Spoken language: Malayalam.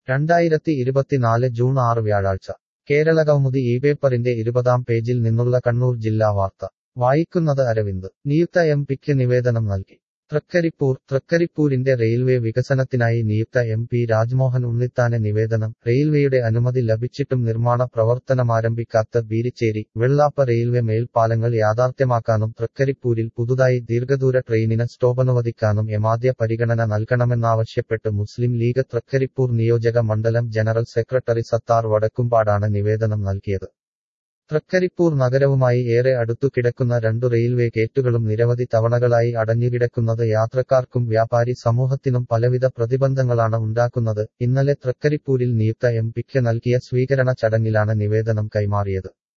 രണ്ടായിരത്തി ഇരുപത്തിനാല് ജൂൺ ആറ് വ്യാഴാഴ്ച കേരളകൗമുദി ഈ പേപ്പറിന്റെ ഇരുപതാം പേജിൽ നിന്നുള്ള കണ്ണൂർ ജില്ലാ വാർത്ത വായിക്കുന്നത് അരവിന്ദ് നിയുക്ത എം പിക്ക് നിവേദനം നൽകി തൃക്കരിപ്പൂർ തൃക്കരിപ്പൂരിന്റെ റെയിൽവേ വികസനത്തിനായി നിയുക്ത എം പി രാജ്മോഹൻ ഉണ്ണിത്താന് നിവേദനം റെയിൽവേയുടെ അനുമതി ലഭിച്ചിട്ടും നിർമ്മാണ പ്രവർത്തനമാരംഭിക്കാത്ത ബീരിച്ചേരി വെള്ളാപ്പ റെയിൽവേ മേൽപ്പാലങ്ങൾ യാഥാർത്ഥ്യമാക്കാനും തൃക്കരിപ്പൂരിൽ പുതുതായി ദീർഘദൂര ട്രെയിനിന് സ്റ്റോപ്പനുവദിക്കാനും എമാദ്യ പരിഗണന നൽകണമെന്നാവശ്യപ്പെട്ട് മുസ്ലിം ലീഗ് തൃക്കരിപ്പൂർ നിയോജക മണ്ഡലം ജനറൽ സെക്രട്ടറി സത്താർ വടക്കുംപാടാണ് നിവേദനം നൽകിയത് തൃക്കരിപ്പൂർ നഗരവുമായി ഏറെ അടുത്തു കിടക്കുന്ന രണ്ടു റെയിൽവേ ഗേറ്റുകളും നിരവധി തവണകളായി അടഞ്ഞുകിടക്കുന്നത് യാത്രക്കാർക്കും വ്യാപാരി സമൂഹത്തിനും പലവിധ പ്രതിബന്ധങ്ങളാണ് ഉണ്ടാക്കുന്നത് ഇന്നലെ തൃക്കരിപ്പൂരിൽ നിയുക്ത എം പിക്ക് നൽകിയ സ്വീകരണ ചടങ്ങിലാണ് നിവേദനം കൈമാറിയത്